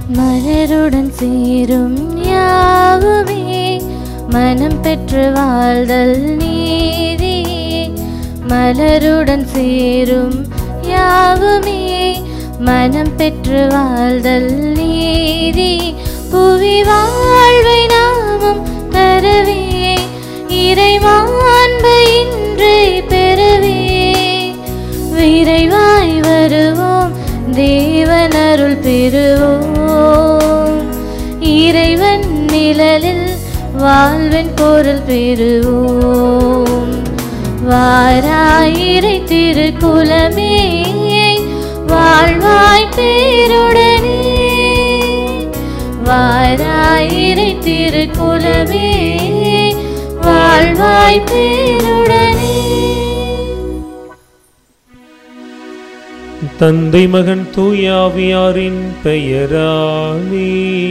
மலருடன் சேரும் யாவுமே மனம் பெற்று வாழ்தல் நீதி மலருடன் சேரும் யாவுமே மனம் பெற்று வாழ்தல் நீதி புவி வாழ்வை நாமும் தரவே இறைமாண்பை இன்றே பெறவே விரைவாய் வருவோம் தேவனருள் பெறுவோம் இறைவன் நிழலில் வாழ்வின் பொருள் பெறுவோம் வாராயிரை திருக்குலமே வாழ்வாய் பேருடனே வாராயிரை திருக்குலமே வாழ்வாய் பேருடனே தந்தை மகன் தூயாவியாரின் பெயராலே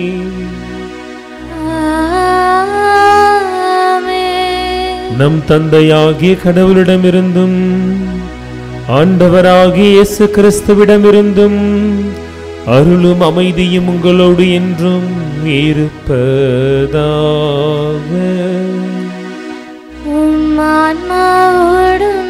ஆமென். நம் தந்தையாகிய கடவுளிடமிருந்தும் ஆண்டவராகிய இயேசு கிறிஸ்துவிடமிருந்தும் அருளும் அமைதியும் உங்களோடு என்றும் இருப்பதாக உம் ஆன்மாவோடும்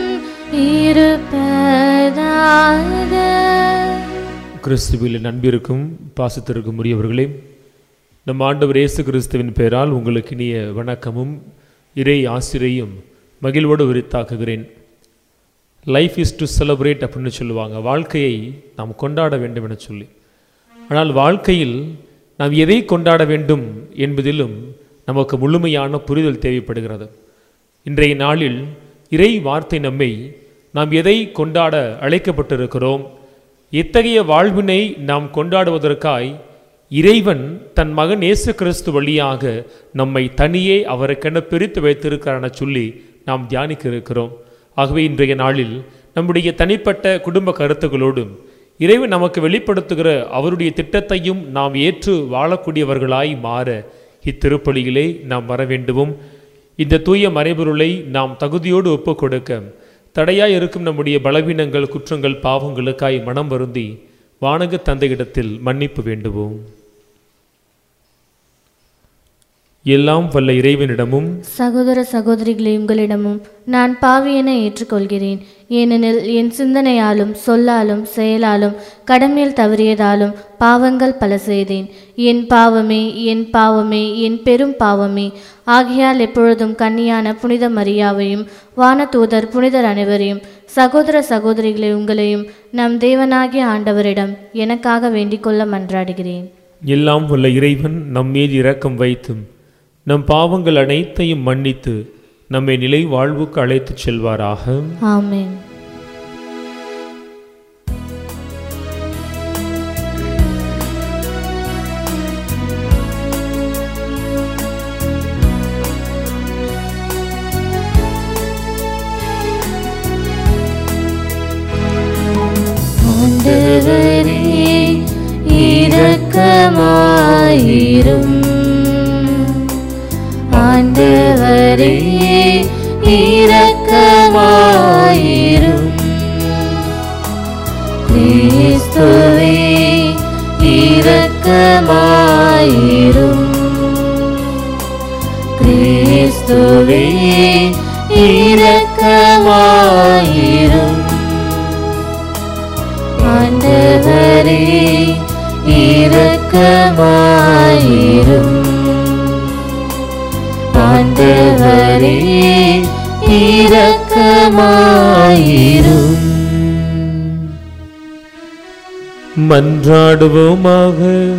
இருப்பதாக கிறிஸ்துவில் நண்பிருக்கும் பாசத்திற்கும் உரியவர்களே நம் ஆண்டவர் இயேசு கிறிஸ்துவின் பெயரால் உங்களுக்கு இனிய வணக்கமும் இறை ஆசிரியும் மகிழ்வோடு உரித்தாக்குகிறேன் லைஃப் இஸ் டு செலிப்ரேட் அப்படின்னு சொல்லுவாங்க வாழ்க்கையை நாம் கொண்டாட வேண்டும் என சொல்லி ஆனால் வாழ்க்கையில் நாம் எதை கொண்டாட வேண்டும் என்பதிலும் நமக்கு முழுமையான புரிதல் தேவைப்படுகிறது இன்றைய நாளில் இறை வார்த்தை நம்மை நாம் எதை கொண்டாட அழைக்கப்பட்டிருக்கிறோம் எத்தகைய வாழ்வினை நாம் கொண்டாடுவதற்காய் இறைவன் தன் மகன் இயேசு கிறிஸ்து வழியாக நம்மை தனியே அவருக்கென பிரித்து வைத்திருக்கிறார் என சொல்லி நாம் தியானிக்க இருக்கிறோம் ஆகவே இன்றைய நாளில் நம்முடைய தனிப்பட்ட குடும்ப கருத்துக்களோடும் இறைவன் நமக்கு வெளிப்படுத்துகிற அவருடைய திட்டத்தையும் நாம் ஏற்று வாழக்கூடியவர்களாய் மாற இத்திருப்பலியிலே நாம் வர வேண்டுவும் இந்த தூய மறைபொருளை நாம் தகுதியோடு ஒப்புக் கொடுக்க தடையாய் இருக்கும் நம்முடைய பலவீனங்கள் குற்றங்கள் பாவங்களுக்காய் மனம் வருந்தி வானக தந்தையிடத்தில் மன்னிப்பு வேண்டுவோம் எல்லாம் வல்ல இறைவனிடமும் சகோதர சகோதரிகளே உங்களிடமும் நான் பாவியென ஏற்றுக்கொள்கிறேன் ஏனெனில் என் சிந்தனையாலும் சொல்லாலும் செயலாலும் கடமையில் தவறியதாலும் பாவங்கள் பல செய்தேன் என் பாவமே என் பாவமே என் பெரும் பாவமே ஆகையால் எப்பொழுதும் கன்னியான புனித மரியாவையும் வானதூதர் புனிதர் அனைவரையும் சகோதர சகோதரிகளே உங்களையும் நம் தேவனாகிய ஆண்டவரிடம் எனக்காக வேண்டிக் கொள்ள மன்றாடுகிறேன் எல்லாம் வல்ல இறைவன் நம் மீது இரக்கம் வைத்தும் நம் பாவங்கள் அனைத்தையும் மன்னித்து நம்மை நிலை வாழ்வுக்கு அழைத்துச் செல்வாராக ஆமென் ஆண்டவரே இரக்கமாயிரும் ஆண்டவரே இரக்கமாயிரும் கிறிஸ்துவே இரக்கமாயிரும் கிறிஸ்துவே இரக்கமாயிரும் ஆண்டவரே இரக்கமாயிரும் ஆண்டவரே இரக்கமாயிரும் மன்றாடுவோமாக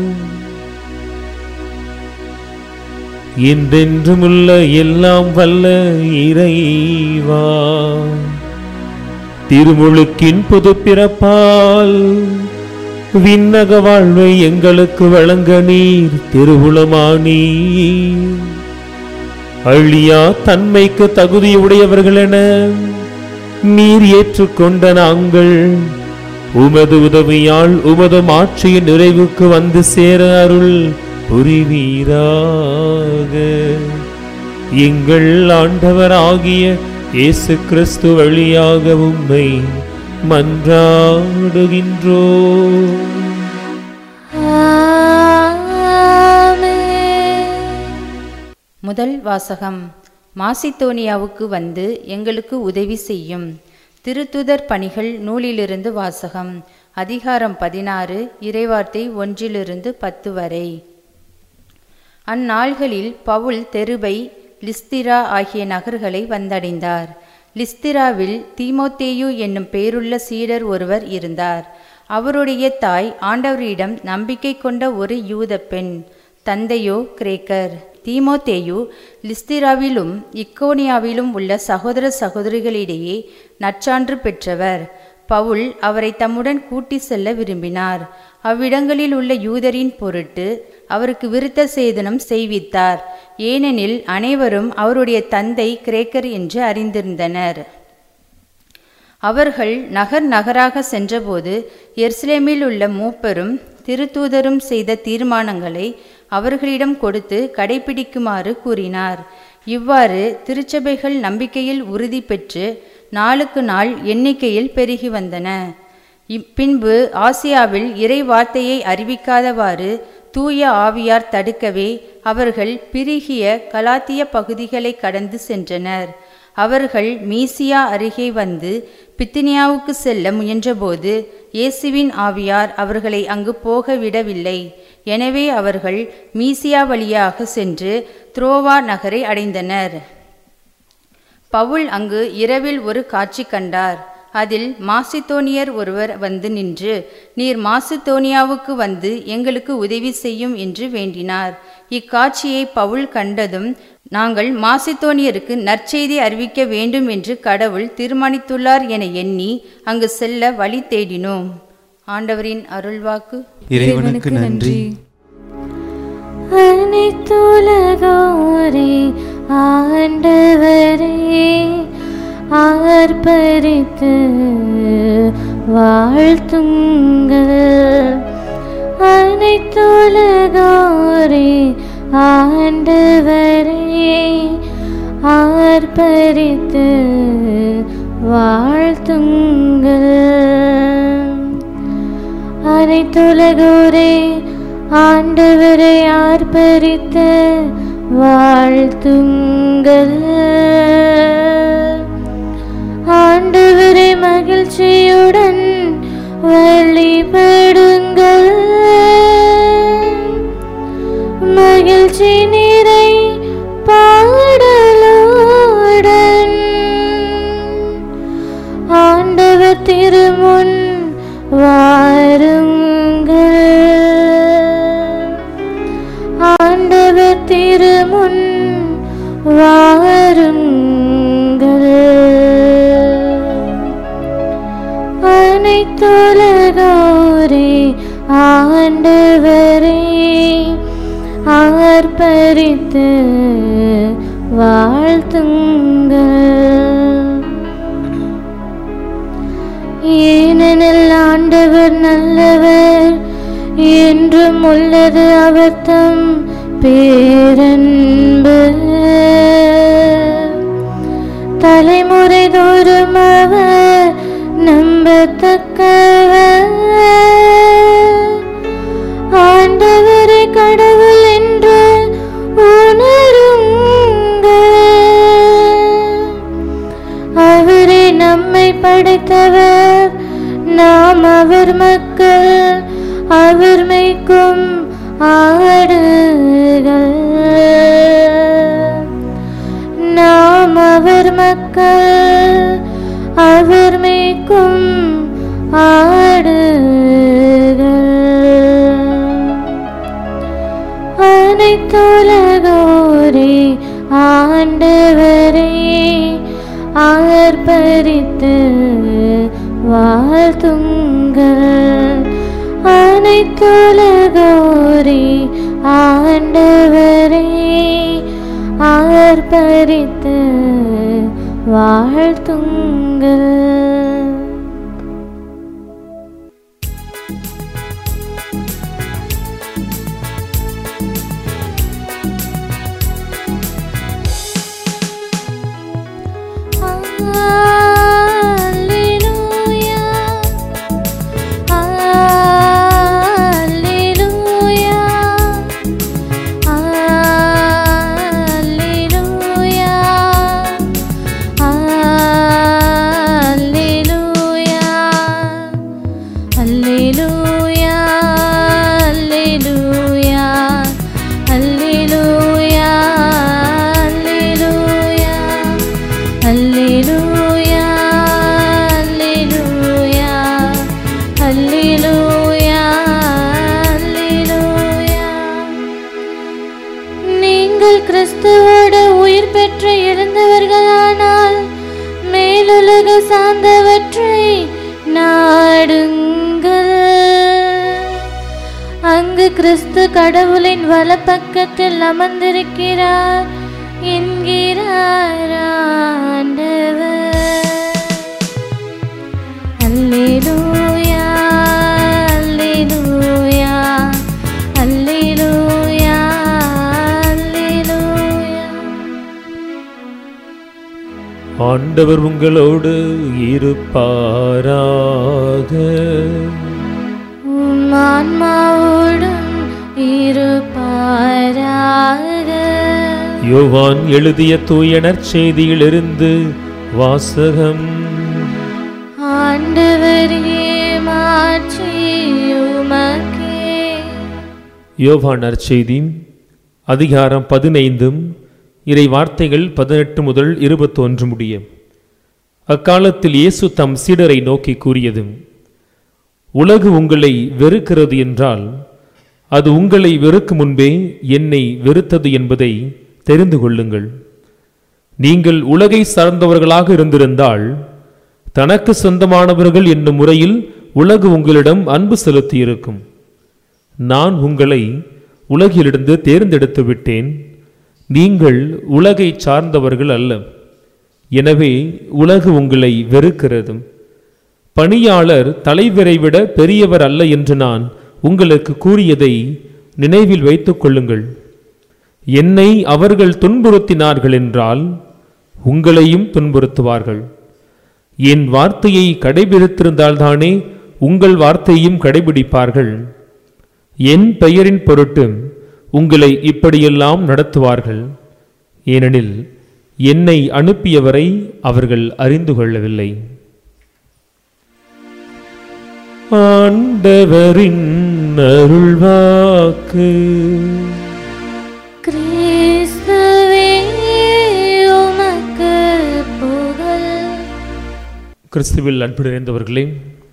என்றென்றுமுள்ள எல்லாம் வல்ல இறைவா திருமுழுக்கின் புது பிறப்பால் விண்ணக வாழ்வை எங்களுக்கு வழங்க நீர் திருவுளமானீர் அழியா தன்மைக்கு தகுதியுடையவர்கள் என நீர் ஏற்றுக்கொண்ட நாங்கள் உமது உதவியால் உமது ஆட்சியின் நிறைவுக்கு வந்து சேர அருள் புரிவீராக எங்கள் ஆண்டவராகிய இயேசு கிறிஸ்து வழியாக உம்மை மன்றாடுகின்றோம் ஆமென் முதல் வாசகம் மாசித்தோனியாவுக்கு வந்து எங்களுக்கு உதவி செய்யும் திருத்துதர் பணிகள் நூலிலிருந்து வாசகம் அதிகாரம் பதினாறு இறைவார்த்தை ஒன்றிலிருந்து பத்து வரை அந்நாள்களில் பவுல் தெருபை லிஸ்திரா ஆகிய நகர்களை வந்தடைந்தார் லிஸ்திராவில் தீமோத்தேயு என்னும் பேருள்ள சீடர் ஒருவர் இருந்தார் அவருடைய தாய் ஆண்டவரிடம் நம்பிக்கை கொண்ட ஒரு யூத பெண் தந்தையோ கிரேக்கர் தீமோத்தேயு லிஸ்திராவிலும் இக்கோனியாவிலும் உள்ள சகோதர சகோதரிகளிடையே நற்சான்று பெற்றவர் பவுல் அவரை தம்முடன் கூட்டி செல்ல விரும்பினார் அவ்விடங்களில் உள்ள யூதரின் பொருட்டு அவருக்கு விருத்த சேதனம் செய்வித்தார் ஏனெனில் அனைவரும் அவருடைய தந்தை கிரேக்கர் என்று அறிந்திருந்தனர் அவர்கள் நகர் நகராக சென்றபோது எர்ஸ்லேமில் உள்ள மூப்பரும் திருத்தூதரும் செய்த தீர்மானங்களை அவர்களிடம் கொடுத்து கடைபிடிக்குமாறு கூறினார் இவ்வாறு திருச்சபைகள் நம்பிக்கையில் உறுதி பெற்று நாளுக்கு நாள் எண்ணிக்கையில் பெருகி வந்தன பின்பு ஆசியாவில் இறை வார்த்தையை அறிவிக்காதவாறு தூய ஆவியார் தடுக்கவே அவர்கள் பிரிகிய கலாத்திய பகுதிகளை கடந்து சென்றனர் அவர்கள் மீசியா அருகே வந்து பித்தினியாவுக்கு செல்ல முயன்றபோது இயேசுவின் ஆவியார் அவர்களை அங்கு போக விடவில்லை எனவே அவர்கள் மீசியா வழியாக சென்று துரோவா நகரை அடைந்தனர் பவுல் அங்கு இரவில் ஒரு காட்சி கண்டார் அதில் மாசித்தோனியர் ஒருவர் வந்து நின்று நீர் மாசித்தோனியாவுக்கு வந்து எங்களுக்கு உதவி செய்யும் என்று வேண்டினார் இக்காட்சியை பவுல் கண்டதும் நாங்கள் மாசித்தோனியருக்கு நற்செய்தி அறிவிக்க வேண்டும் என்று கடவுள் தீர்மானித்துள்ளார் என எண்ணி அங்கு செல்ல வழி தேடினோம் ஆண்டவரின் அருள்வாக்கு இறைவனுக்கு நன்றி அனைத்துலகோரே ஆண்டவரே ஆர்ப்பரித்து வாழ்த்துங்கள் அனைத்துலகோரே ஆண்டவரே ஆர்ப்பரித்து வாழ்த்துங்கள் அனைத்துலகோரே ஆண்டவரை ஆர்ப்பரித்த வாழ்த்துங்கள் ஆண்டவரை மகிழ்ச்சியுடன் வழிபடுங்கள் மகிழ்ச்சி நிறை பாடலுடன் ஆண்டவர் திருமுன் வாருங்கள் ஆண்டவர் திருமுன் வாருங்கள் அனைத்துலகோரே ஆண்டவரே ஆர்ப்பரித்து வாழ்த்துங்கள் ஏனெனில் ஆண்டவர் நல்லவர் என்றும் உள்ளது அவர் தம் பேரன்பு தலைமுறை தோறும் அவர் நம்பத்தக்கவர் ஆண்டவரை கடவுள் என்று உணருங்கள் அவரே நம்மை படைத்தவர் நாம் அவர் மக்கள் அவர் மேய்க்கும் ஆடுகள் நாம் அவர் மக்கள் அவர் மேய்க்கும் ஆடுகள் அனைத்துலகோரே ஆண்டவரே ஆர்ப்பரித்து வாழ்த்துங்கள் அனைத்துலகோரே ஆண்டவரே ஆர்ப்பரித்து வாழ்த்துங்கள் Alleluia. Alleluia. Alleluia. கிறிஸ்துவோடு உயிர் பெற்று எழுந்தவர்களானால் மேலுலக சார்ந்தவற்றை நாடுங்கள் அங்கு கிறிஸ்து கடவுளின் வலப்பக்கத்தில் அமர்ந்திருக்கிறார் என்கிறார் ஆண்டவர் அல்லேலூயா அல்லேலூயா அல்லேலூயா அல்லேலூயா ஆண்டவர் உங்களோடு இருப்பாராக உம் ஆன்மாவோடும் இருப்பாராக யோவான் எழுதிய தூயனர் செய்தியிலிருந்து வாசகம் ஆண்டவரே மாற்றி உமக்கே யோவான் நற்செய்தி அதிகாரம் பதினைந்தும் இறை வார்த்தைகள் பதினெட்டு முதல் இருபத்தொன்று முடிய அக்காலத்தில் இயேசு தம் சீடரை நோக்கி கூறியது உலகு உங்களை வெறுக்கிறது என்றால் அது உங்களை வெறுக்கும் முன்பே என்னை வெறுத்தது என்பதை தெரிந்து கொள்ளுங்கள் நீங்கள் உலகை சார்ந்தவர்களாக இருந்திருந்தால் தனக்கு சொந்தமானவர்கள் என்னும் முறையில் உலகு உங்களிடம் அன்பு செலுத்தியிருக்கும் நான் உங்களை உலகிலிருந்து தேர்ந்தெடுத்து விட்டேன் நீங்கள் உலகை சார்ந்தவர்கள் அல்ல எனவே உலகு உங்களை வெறுக்கிறது பணியாளர் தலைவரை விட பெரியவர் அல்ல என்று நான் உங்களுக்கு கூறியதை நினைவில் வைத்துக் கொள்ளுங்கள் என்னை அவர்கள் துன்புறுத்தினார்கள் என்றால் உங்களையும் துன்புறுத்துவார்கள் என் வார்த்தையை கடைபிடித்திருந்தால்தானே உங்கள் வார்த்தையும் கடைபிடிப்பார்கள் என் பெயரின் பொருட்டு உங்களை இப்படியெல்லாம் நடத்துவார்கள் ஏனெனில் என்னை அனுப்பியவரை அவர்கள் அறிந்து கொள்ளவில்லை ஆண்டவரின் அருள்வாக்கு கிறிஸ்துவே உமக்கு புகழ் கிறிஸ்துவில் அன்பு நிறைந்தவர்களே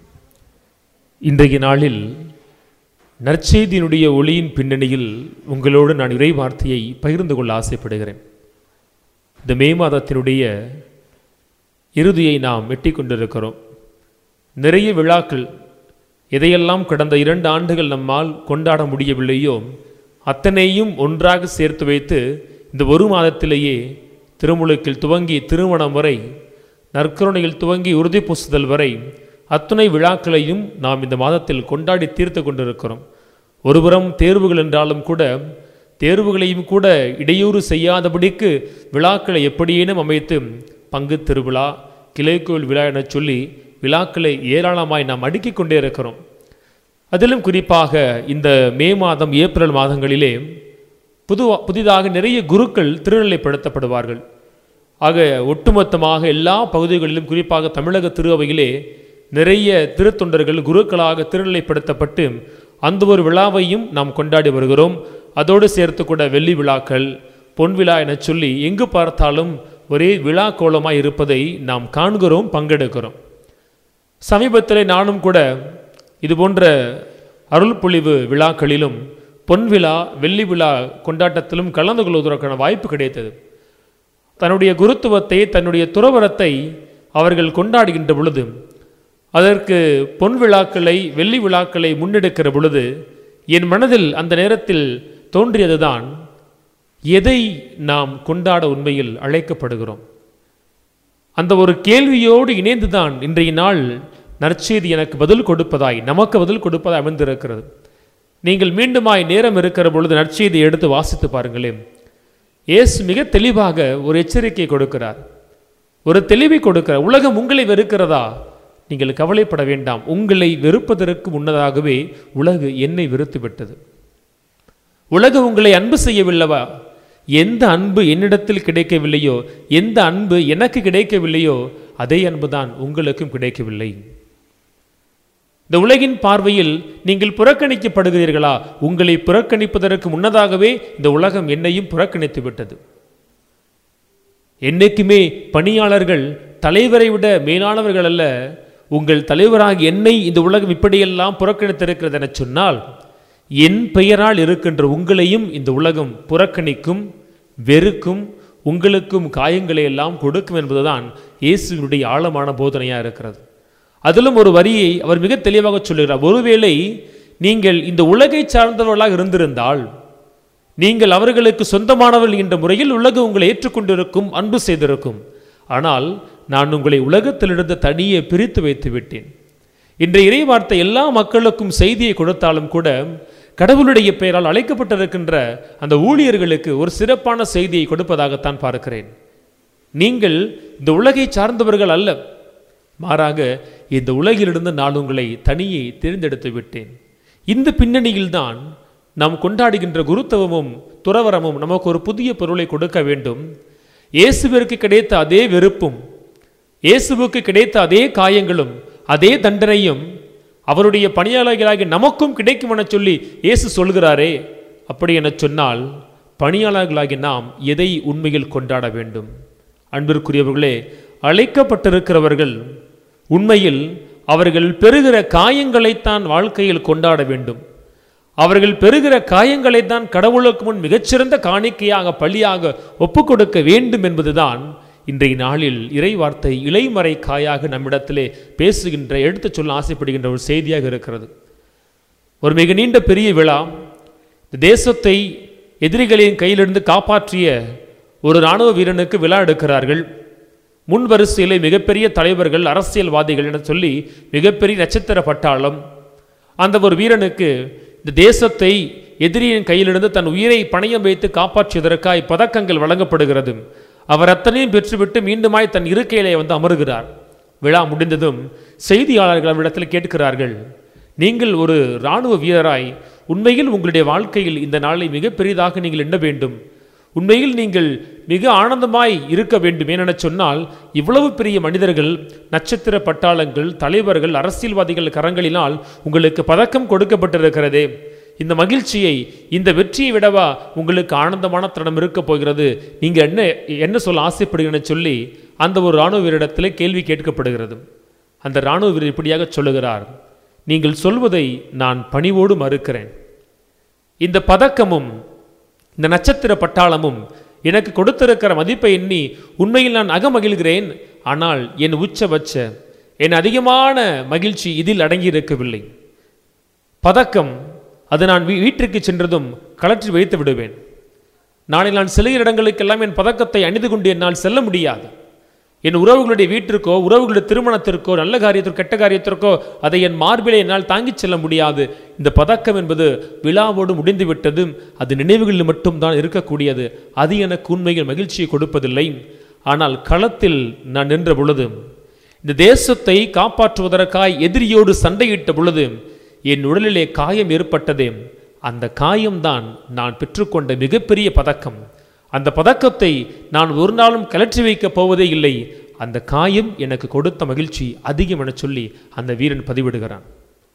இன்றைய நாளில் நற்செய்தியினுடைய ஒளியின் பின்னணியில் உங்களோடு நான் இறை வார்த்தையை பகிர்ந்து கொள்ள ஆசைப்படுகிறேன் இந்த மே மாதத்தினுடைய இறுதியை நாம் எட்டிக் கொண்டிருக்கிறோம் நிறைய விழாக்கள் எதையெல்லாம் கடந்த இரண்டு ஆண்டுகள் நம்மால் கொண்டாட முடியவில்லையோ அத்தனையும் ஒன்றாக சேர்த்து வைத்து இந்த ஒரு மாதத்திலேயே திருமுழுக்கில் துவங்கி திருமணம் வரை நற்கருணையில் துவங்கி உறுதி பூசுதல் வரை அத்துணை விழாக்களையும் நாம் இந்த மாதத்தில் கொண்டாடி தீர்த்து கொண்டிருக்கிறோம் ஒருபுறம் தேர்வுகள் என்றாலும் கூட தேர்வுகளையும் கூட இடையூறு செய்யாதபடிக்கு விழாக்களை எப்படியேனும் அமைத்து பங்கு திருவிழா கிளைக்கோவில் விழா எனச் சொல்லி விழாக்களை ஏராளமாய் நாம் அடுக்கிக் கொண்டே இருக்கிறோம் அதிலும் குறிப்பாக இந்த மே மாதம் ஏப்ரல் மாதங்களிலே புது புதிதாக நிறைய குருக்கள் திருநிலைப்படுத்தப்படுவார்கள் ஆக ஒட்டுமொத்தமாக எல்லா பகுதிகளிலும் குறிப்பாக தமிழக திருவையிலே நிறைய திருத்தொண்டர்கள் குருக்களாக திருநிலைப்படுத்தப்பட்டு அந்த ஒரு விழாவையும் நாம் கொண்டாடி வருகிறோம் அதோடு சேர்த்து கூட வெள்ளி விழாக்கள் பொன் விழா எனச் சொல்லி எங்கு பார்த்தாலும் ஒரே விழா கோலமாய் இருப்பதை நாம் காண்கிறோம் பங்கெடுக்கிறோம் சமீபத்தில் நானும் கூட இது போன்ற அருள் பொழிவு விழாக்களிலும் பொன் விழா வெள்ளி விழா கொண்டாட்டத்திலும் கலந்து கொள்வதற்கான வாய்ப்பு கிடைத்தது தன்னுடைய குருத்துவத்தை தன்னுடைய துறவரத்தை அவர்கள் கொண்டாடுகின்ற பொழுது அதற்கு பொன் விழாக்களை வெள்ளி விழாக்களை முன்னெடுக்கிற பொழுது என் மனதில் அந்த நேரத்தில் தோன்றியதுதான் எதை நாம் கொண்டாட உண்மையில் அழைக்கப்படுகிறோம் அந்த ஒரு கேள்வியோடு இணைந்துதான் இன்றைய நாள் நற்செய்தி எனக்கு பதில் கொடுப்பதாய் நமக்கு பதில் கொடுப்பதாய் அமைந்திருக்கிறது நீங்கள் மீண்டுமாய் நேரம் இருக்கிற பொழுது நற்செய்தியை எடுத்து வாசித்து பாருங்களேன் இயேசு மிக தெளிவாக ஒரு எச்சரிக்கை கொடுக்கிறார் ஒரு தெளிவை கொடுக்கிறார் உலகம் உங்களை வெறுக்கிறதா நீங்கள் கவலைப்பட வேண்டாம் உங்களை வெறுப்பதற்கு முன்னதாகவே உலகு என்னை வெறுத்து விட்டது உலகம் உங்களை அன்பு செய்யவில்லவா எந்த அன்பு என்னிடத்தில் கிடைக்கவில்லையோ எந்த அன்பு எனக்கு கிடைக்கவில்லையோ அதே அன்புதான் உங்களுக்கும் கிடைக்கவில்லை இந்த உலகின் பார்வையில் நீங்கள் புறக்கணிக்கப்படுகிறீர்களா உங்களை புறக்கணிப்பதற்கு முன்னதாகவே இந்த உலகம் என்னையும் புறக்கணித்து விட்டது என்னைக்குமே பணியாளர்கள் தலைவரை விட மேலானவர்கள் அல்ல உங்கள் தலைவராக என்னை இந்த உலகம் இப்படியெல்லாம் புறக்கணித்திருக்கிறது என சொன்னால் என் பெயரால் இருக்கின்ற உங்களையும் இந்த உலகம் புறக்கணிக்கும் வெறுக்கும் உங்களுக்கும் காயங்களை எல்லாம் கொடுக்கும் என்பதுதான் இயேசுவினுடைய ஆழமான போதனையாக இருக்கிறது அதிலும் ஒரு வரியை அவர் மிக தெளிவாக சொல்லுகிறார் ஒருவேளை நீங்கள் இந்த உலகை சார்ந்தவர்களாக இருந்திருந்தால் நீங்கள் அவர்களுக்கு சொந்தமானவர்கள் என்ற முறையில் உலகம் உங்களை ஏற்றுக்கொண்டிருக்கும் அன்பு செய்திருக்கும் ஆனால் நான் உங்களை உலகத்திலிருந்து தனியே பிரித்து வைத்து விட்டேன் இன்றைய இறைவார்த்தை எல்லா மக்களுக்கும் செய்தியை கொடுத்தாலும் கூட கடவுளுடைய பெயரால் அழைக்கப்பட்டிருக்கின்ற அந்த ஊழியர்களுக்கு ஒரு சிறப்பான செய்தியை கொடுப்பதாகத்தான் பார்க்கிறேன் நீங்கள் இந்த உலகை சார்ந்தவர்கள் அல்ல மாறாக இந்த உலகிலிருந்து நான் உங்களை தனியே தேர்ந்தெடுத்து விட்டேன் இந்த பின்னணியில்தான் நாம் கொண்டாடுகின்ற குருத்துவமும் துறவரமும் நமக்கு ஒரு புதிய பொருளை கொடுக்க வேண்டும் இயேசுவிற்கு கிடைத்த அதே வெறுப்பும் இயேசுவுக்கு கிடைத்த அதே காயங்களும் அதே தண்டனையும் அவருடைய பணியாளர்களாகி நமக்கும் கிடைக்கும் என சொல்லி இயேசு சொல்கிறாரே அப்படி என சொன்னால் பணியாளர்களாகி நாம் எதை உண்மையில் கொண்டாட வேண்டும் அன்பிற்குரியவர்களே அழைக்கப்பட்டிருக்கிறவர்கள் உண்மையில் அவர்கள் பெறுகிற காயங்களைத்தான் வாழ்க்கையில் கொண்டாட வேண்டும் அவர்கள் பெறுகிற காயங்களைத்தான் கடவுளுக்கு முன் மிகச்சிறந்த காணிக்கையாக பலியாக ஒப்புக் கொடுக்க வேண்டும் என்பதுதான் இன்றைய நாளில் இறைவார்த்தை இலைமறை காயாக நம்மிடத்திலே பேசுகின்ற எடுத்துச் சொல்ல ஆசைப்படுகின்ற ஒரு செய்தியாக இருக்கிறது ஒரு மிக நீண்ட பெரிய விழா இந்த தேசத்தை எதிரிகளின் கையிலிருந்து காப்பாற்றிய ஒரு இராணுவ வீரனுக்கு விழா எடுக்கிறார்கள் முன் வரிசையிலே மிகப்பெரிய தலைவர்கள் அரசியல்வாதிகள் என சொல்லி மிகப்பெரிய நட்சத்திர பட்டாளம் அந்த ஒரு வீரனுக்கு இந்த தேசத்தை எதிரியின் கையிலிருந்து தன் உயிரை பணயம் வைத்து காப்பாற்றியதற்காய் பதக்கங்கள் வழங்கப்படுகிறது அவர் அத்தனையும் பெற்றுவிட்டு மீண்டுமாய் தன் இருக்கையிலே வந்து அமருகிறார் விழா முடிந்ததும் செய்தியாளர்கள் அவரிடத்தில் கேட்கிறார்கள் நீங்கள் ஒரு இராணுவ வீரராய் உண்மையில் உங்களுடைய வாழ்க்கையில் இந்த நாளை மிக பெரிதாக நீங்கள் எண்ண வேண்டும் உண்மையில் நீங்கள் மிக ஆனந்தமாய் இருக்க வேண்டும் ஏனென சொன்னால் இவ்வளவு பெரிய மனிதர்கள் நட்சத்திர பட்டாளங்கள் தலைவர்கள் அரசியல்வாதிகள் கரங்களினால் உங்களுக்கு பதக்கம் கொடுக்கப்பட்டிருக்கிறதே இந்த மகிழ்ச்சியை இந்த வெற்றியை விடவா உங்களுக்கு ஆனந்தமான தருணம் இருக்க போகிறது நீங்க என்ன என்ன சொல்ல ஆசைப்படுகிறேன்னு சொல்லி அந்த ஒரு இராணுவ வீரிடத்திலே கேள்வி கேட்கப்படுகிறது அந்த இராணுவ வீரர் இப்படியாக சொல்லுகிறார் நீங்கள் சொல்வதை நான் பணிவோடு மறுக்கிறேன் இந்த பதக்கமும் இந்த நட்சத்திர பட்டாளமும் எனக்கு கொடுத்திருக்கிற மதிப்பை எண்ணி உண்மையில் நான் அகமகிழ்கிறேன் ஆனால் என் உச்சபட்ச என் அதிகமான மகிழ்ச்சி இதில் அடங்கியிருக்கவில்லை பதக்கம் அது நான் வீ- வீட்டிற்கு சென்றதும் கலற்றி வைத்து விடுவேன் நாளை நான் செல்கிற இடங்களுக்கெல்லாம் என் பதக்கத்தை அணிந்து கொண்டு என்னால் செல்ல முடியாது என் உறவுகளுடைய வீட்டிற்கோ உறவுகளுடைய திருமணத்திற்கோ நல்ல காரியத்திற்கோ கெட்ட காரியத்திற்கோ அதை என் மார்பிலே என்னால் தாங்கிச் செல்ல முடியாது இந்த பதக்கம் என்பது விழாவோடு முடிந்து விட்டது அது நினைவுகளில் மட்டும்தான் இருக்கக்கூடியது அது எனக்கு உண்மையில் மகிழ்ச்சியை கொடுப்பதில்லை ஆனால் களத்தில் நான் நின்ற பொழுது இந்த தேசத்தை காப்பாற்றுவதற்காய் எதிரியோடு சண்டையிட்ட பொழுது என் உடலிலே காயம் ஏற்பட்டதே அந்த காயம்தான் நான் பெற்றுக்கொண்ட மிகப்பெரிய பதக்கம் அந்த பதக்கத்தை நான் ஒரு நாளும் கலற்றி வைக்கப் போவதே இல்லை அந்த காயம் எனக்கு கொடுத்த மகிழ்ச்சி அதிகம் என சொல்லி அந்த வீரன் பதிவிடுகிறான்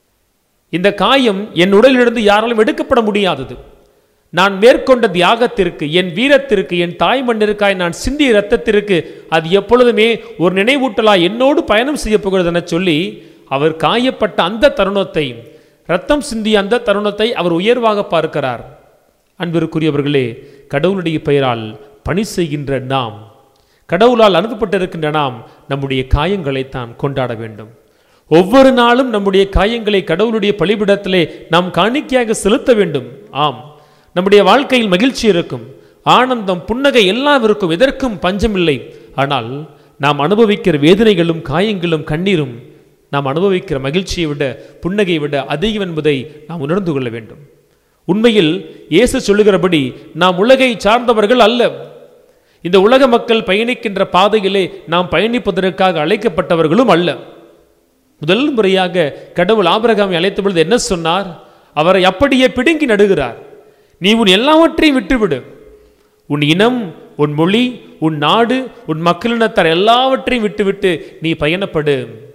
இந்த காயம் என் உடலிலிருந்து யாராலும் எடுக்கப்பட முடியாதது நான் மேற்கொண்ட தியாகத்திற்கு என் வீரத்திற்கு என் தாய் மண்ணிற்காய் நான் சிந்திய இரத்தத்திற்கு அது எப்பொழுதுமே ஒரு நினைவூட்டலாய் என்னோடு பயணம் செய்ய போகிறது என சொல்லி அவர் காயப்பட்ட அந்த தருணத்தை ரத்தம் சிந்திய அந்த தருணத்தை அவர் உயர்வாக பார்க்கிறார் அன்பிற்குரியவர்களே கடவுளுடைய பெயரால் பணி செய்கின்ற நாம் கடவுளால் அனுப்பப்பட்டிருக்கின்ற நாம் நம்முடைய காயங்களைத்தான் கொண்டாட வேண்டும் ஒவ்வொரு நாளும் நம்முடைய காயங்களை கடவுளுடைய பலிபிடத்திலே நாம் காணிக்கையாக செலுத்த வேண்டும் ஆம் நம்முடைய வாழ்க்கையில் மகிழ்ச்சி இருக்கும் ஆனந்தம் புன்னகை எல்லாம் இருக்கும் எதற்கும் பஞ்சமில்லை ஆனால் நாம் அனுபவிக்கிற வேதனைகளும் காயங்களும் கண்ணீரும் நாம் அனுபவிக்கிற மகிழ்ச்சியை விட புன்னகையை விட அதிகம் என்பதை நாம் உணர்ந்து கொள்ள வேண்டும் உண்மையில் இயேசு சொல்லுகிறபடி நாம் உலகை சார்ந்தவர்கள் அல்ல இந்த உலக மக்கள் பயணிக்கின்ற பாதையிலே நாம் பயணிப்பதற்காக அழைக்கப்பட்டவர்களும் அல்ல முதல் முறையாக கடவுள் ஆபிரகாமை அழைத்த பொழுது என்ன சொன்னார் அவரை அப்படியே பிடுங்கி நடுகிறார் நீ உன் எல்லாவற்றையும் விட்டுவிடு உன் இனம் உன் மொழி உன் நாடு உன் மக்களினத்தார் எல்லாவற்றையும் விட்டுவிட்டு நீ பயணப்படு